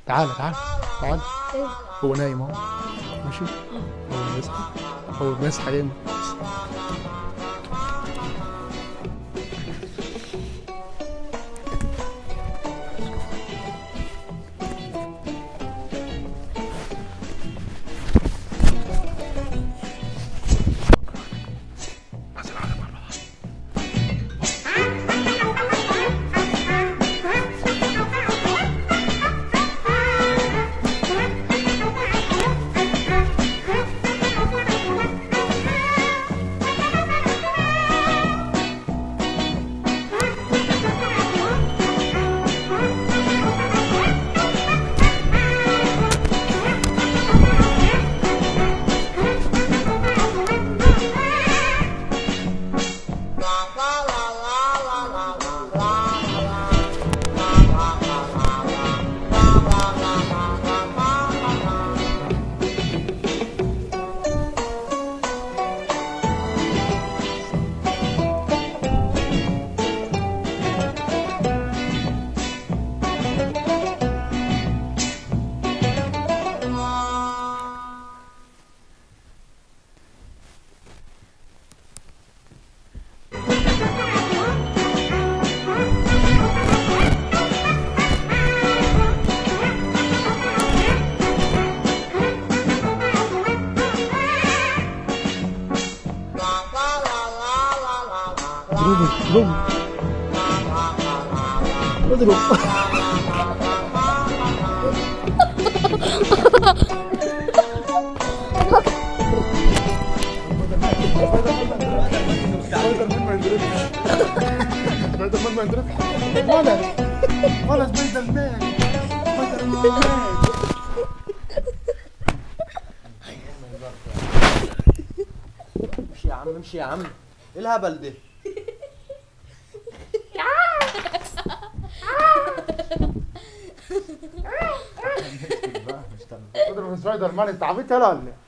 تعال تعال تعال ايه هو نايم اهو ماشي اول ما يصحى اول ما يصحى ينام اضربه اضربه اضرب سبايدر مان ما ينضربش سبايدر مان ما ينضربش ولا ولا سبايدر مان سبايدر مان امشي يا عم امشي يا عم ايه الهبل ده اضرب سبايدر مان انت عبيط يلا ولا إيه؟